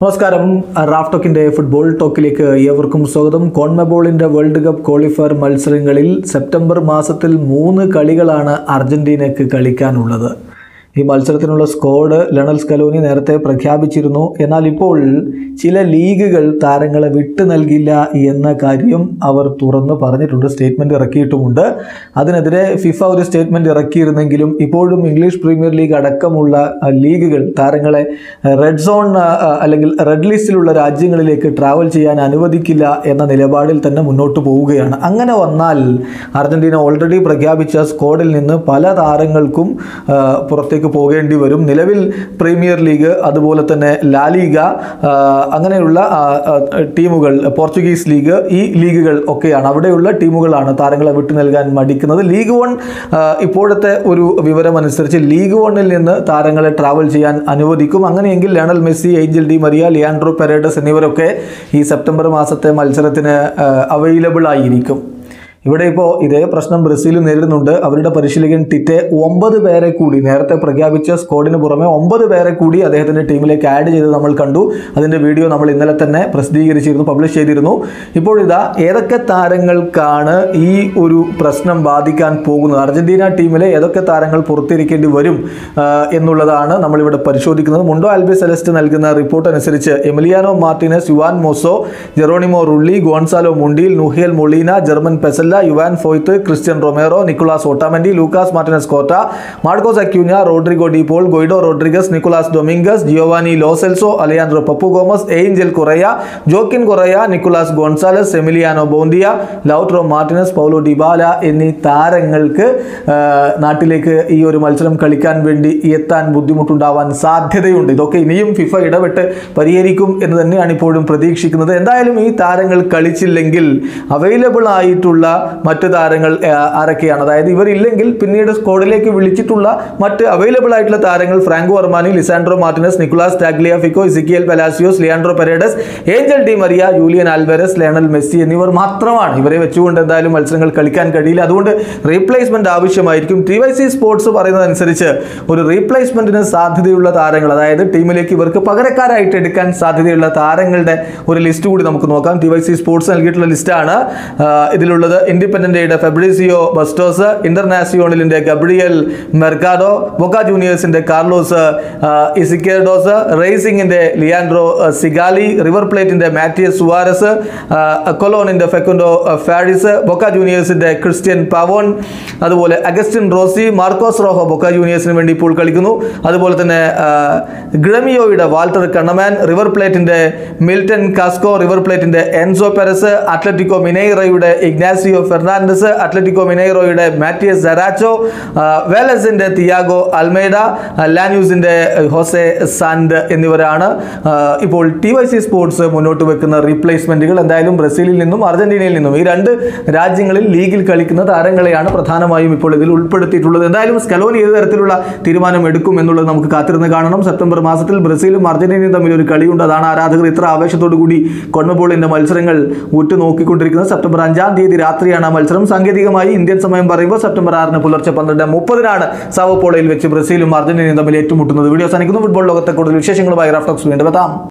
നമസ്കാരം Raf ടോക്കിന്റെ football ടോക്കിലേക്ക് ഏവർക്കും സ്വാഗതം കോൺമബോളിന്റെ വേൾഡ് കപ്പ് ക്വാളിഫയർ മത്സരങ്ങളിൽ സെപ്റ്റംബർ മാസത്തിൽ മൂന്ന് കളികളാണ് അർജന്റീനയ്ക്ക് കളിക്കാനുള്ളത് ഈ മത്സരത്തിനുള്ള സ്ക്വാഡ് ലണൽ സ്കലോനി നേരത്തെ പ്രഖ്യാപിച്ചിരുന്നു എന്നാൽ ഇപ്പോൾ ചില ലീഗുകൾ താരങ്ങളെ വിട്ടു നൽകില്ല എന്ന കാര്യം അവർ തുറന്ന് പറഞ്ഞിട്ടുണ്ട് സ്റ്റേറ്റ്മെന്റ് ഇറക്കിയിട്ടുമുണ്ട് അതിനെതിരെ ഫിഫ ഒരു സ്റ്റേറ്റ്മെന്റ് ഇറക്കിയിരുന്നെങ്കിലും ഇപ്പോഴും ഇംഗ്ലീഷ് പ്രീമിയർ ലീഗ് അടക്കമുള്ള അഹ്, ലീഗുകൾ താരങ്ങളെ റെഡ് സോൺ അഹ്, അല്ലെങ്കിൽ റെഡ് ലിസ്റ്റിലുള്ള രാജ്യങ്ങളിലേക്ക് ട്രാവൽ ചെയ്യാൻ അനുവദിക്കില്ല എന്ന നിലപാടിൽ തന്നെ മുന്നോട്ട് പോവുകയാണ് അങ്ങനെ വന്നാൽ അർജന്റീന ഓൾറെഡി പ്രഖ്യാപിച്ച സ്ക്വാഡിൽ നിന്ന് പല താരങ്ങൾക്കും അഹ്, പുറത്തേക്ക് പോകേണ്ടി വരും നിലവിൽ പ്രീമിയർ ലീഗ് അതുപോലെ തന്നെ ലാലീഗ അഹ്, അങ്ങനെയുള്ള അഹ്, അഹ്, ടീമുകൾ പോർച്ചുഗീസ് ലീഗ് ഈ ലീഗുകൾ ഒക്കെയാണ് അവിടെയുള്ള ടീമുകളാണ് താരങ്ങളെ വിട്ടു നൽകാൻ മടിക്കുന്നത് ലീഗ് വൺ അഹ്, ഇപ്പോഴത്തെ ഒരു വിവരം അനുസരിച്ച് ലീഗ് വണ്ണിൽ നിന്ന് താരങ്ങളെ ട്രാവൽ ചെയ്യാൻ അനുവദിക്കും അങ്ങനെയെങ്കിൽ Lionel Messi Angel Di Maria Leandro Paredes എന്നിവരൊക്കെ ഈ സെപ്റ്റംബർ മാസത്തെ മത്സരത്തിന് അവൈലബിൾ ആയിരിക്കും ഇവിടെ ഇപ്പോൾ ഇതേ പ്രശ്നം ബ്രസീൽ നേരിടുന്നുണ്ട് അവരുടെ പരിശീലകൻ ടിറ്റെ ഒമ്പത് പേരെ കൂടി നേരത്തെ പ്രഖ്യാപിച്ച സ്ക്വാഡിന് പുറമെ ഒമ്പത് പേരെ കൂടി അദ്ദേഹത്തിന്റെ ടീമിലേക്ക് ആഡ് ചെയ്ത് നമ്മൾ കണ്ടു അതിന്റെ വീഡിയോ നമ്മൾ ഇന്നലെ തന്നെ പ്രസിദ്ധീകരിച്ചിരുന്നു പബ്ലിഷ് ചെയ്തിരുന്നു ഇപ്പോൾ ഇതാ ഏതൊക്കെ താരങ്ങൾക്കാണ് ഈ ഒരു പ്രശ്നം ബാധിക്കാൻ പോകുന്നത് അർജന്റീന ടീമിലെ ഏതൊക്കെ താരങ്ങൾ പുറത്തിരിക്കേണ്ടി വരും ആ, എന്നുള്ളതാണ് നമ്മളിവിടെ പരിശോധിക്കുന്നത് മുണ്ടോ ആൽബി സെലസ്റ്റ് നൽകുന്ന റിപ്പോർട്ട് അനുസരിച്ച് Emiliano Martinez Juan Musso Geronimo Rulli Gonzalo Montiel Nahuel Molina German Pezzella Juan Foyth Cristian Romero Nicolas Otamendi Lucas Martinez Quarta Marcos Acuna Rodrigo De Paul Guido Rodriguez Nicolas Dominguez Giovani Lo Celso Alejandro Papu Gomez Angel Correa Joaquin Correa Nicolas Gonzalez Emiliano Buendia Lautaro Martinez Paulo Dybala എന്നീ താരങ്ങൾക്ക് ആ, നാട്ടിലേക്ക് ഈ ഒരു മത്സരം കളിക്കാൻ വേണ്ടി എത്താൻ ബുദ്ധിമുട്ടുണ്ടാവാൻ സാധ്യതയുണ്ട് ഇതൊക്കെ ഇനിയും ഫിഫ ഇടപെട്ട് പരിഹരിക്കും എന്ന് തന്നെയാണ് ഇപ്പോഴും പ്രതീക്ഷിക്കുന്നത് എന്തായാലും ഈ താരങ്ങൾ കളിച്ചില്ലെങ്കിൽ അവൈലബിൾ ആയിട്ടുള്ള മറ്റ് താരങ്ങൾ ആ, ആരൊക്കെയാണ് അതായത് ഇവരില്ലെങ്കിൽ പിന്നീട് സ്ക്വാഡിലേക്ക് വിളിച്ചിട്ടുള്ള മറ്റ് അവൈലബിൾ ആയിട്ടുള്ള താരങ്ങൾ Franco Armani Lisandro Martinez Nicolas Tagliafico Ezequiel Palacios Leandro Paredes Angel Di Maria Julian Alvarez Lionel Messi എന്നിവർ മാത്രമാണ് ഇവരെ വെച്ചുകൊണ്ട് എന്തായാലും മത്സരങ്ങൾ കളിക്കാൻ കഴിയില്ല അതുകൊണ്ട് റീപ്ലേസ്മെന്റ് ആവശ്യമായിരിക്കും ടി വൈ സി സ്പോർട്സ് പറയുന്നതനുസരിച്ച് ഒരു റീപ്ലേസ്മെന്റിന് സാധ്യതയുള്ള താരങ്ങൾ അതായത് ടീമിലേക്ക് ഇവർക്ക് പകരക്കാരായിട്ട് എടുക്കാൻ സാധ്യതയുള്ള താരങ്ങളുടെ ഒരു ലിസ്റ്റ് കൂടി നമുക്ക് നോക്കാം ടി വൈ സി സ്പോർട്സ് നൽകിയിട്ടുള്ള ലിസ്റ്റാണ് ഇതിലുള്ളത് ഇൻഡിപെൻഡന്റയുടെ ഫെബ്രിസിയോ ബസ്റ്റോസ് ഇന്റർനാസിയോണലിന്റെ ഗബ്രിയൽ മെർക്കാഡോ ബൊക്ക ജൂനിയേഴ്സിന്റെ കാർലോസ് ഇസിക്കേഡോസ് റേസിംഗിന്റെ ലിയാൻഡ്രോ ആ, സിഗാലി റിവർ പ്ലേറ്റിന്റെ മാറ്റിയസ് സുവാരസ് ആ, കൊലോണിന്റെ ഫെക്കുൻഡോ ആ, ഫാരിസ് ബൊക്ക ജൂനിയേഴ്സിന്റെ ക്രിസ്ത്യൻ പവോൺ അതുപോലെ Agustin Rossi Marcos Rojo Boca ജൂനിയേഴ്സിന് വേണ്ടി ഇപ്പോൾ കളിക്കുന്നു അതുപോലെ തന്നെ ആ, ഗ്രമിയോയുടെ വാൾട്ടർ കണ്ണമാൻ റിവർ പ്ലേറ്റിന്റെ മിൽട്ടൺ കാസ്കോ റിവർ പ്ലേറ്റിന്റെ എൻസോ പെരസ് അത്ലറ്റിക്കോ മിനൈറോയുടെ ഇഗ്നാസിയോ ഫെർണാണ്ടസ് അത്ലറ്റിക്കോ മിനൈറോയുടെ മാറ്റിയസ് സരാച്ചോ ആ, വേലസിന്റെ തിയാഗോ അൽമേഡ ആ, ലാന്യൂസിന്റെ ഹോസെ സാൻഡ് എന്നിവരാണ് ആ, ഇപ്പോൾ ടി വൈ സി സ്പോർട്സ് മുന്നോട്ട് വെക്കുന്ന റീപ്ലേസ്മെന്റുകൾ എന്തായാലും ബ്രസീലിൽ നിന്നും അർജന്റീനയിൽ നിന്നും ഈ രണ്ട് രാജ്യങ്ങളിൽ ലീഗിൽ കളിക്കുന്ന താരങ്ങളെയാണ് പ്രധാനമായും ഇപ്പോൾ ഇതിൽ ഉൾപ്പെടുത്തിയിട്ടുള്ളത് എന്തായാലും സ്കലോനി ഏത് തരത്തിലുള്ള തീരുമാനം എടുക്കും എന്നുള്ളത് നമുക്ക് കാത്തിരുന്ന് കാണണം സെപ്റ്റംബർ മാസത്തിൽ ബ്രസീലും അർജന്റീനയും തമ്മിൽ ഒരു കളിയുണ്ട് അതാണ് ആരാധകർ ഇത്ര ആവേശത്തോടു കൂടി കൊൺമബോളിന്റെ മത്സരങ്ങൾ ഉറ്റുനോക്കിക്കൊണ്ടിരിക്കുന്നത് സെപ്റ്റംബർ അഞ്ചാം തീയതി രാത്രിയാണ് ആ മത്സരം സാങ്കേതികമായി ഇന്ത്യൻ സമയം പറയുമ്പോൾ സെപ്റ്റംബർ ആറിന് പുലർച്ചെ പന്ത്രണ്ട് മുപ്പതിനാണ് സാവോപോളയിൽ വെച്ച് ബ്രസീലും അർജന്റീനയും തമ്മിൽ ഏറ്റുമുട്ടുന്നത് വീഡിയോ അവസാനിക്കുന്നു ഫുട്ബോൾ ലോകത്തെ കൂടുതൽ വിശേഷങ്ങളുമായി റാഫ്റ്റോക്സ് വീണ്ടും എത്താം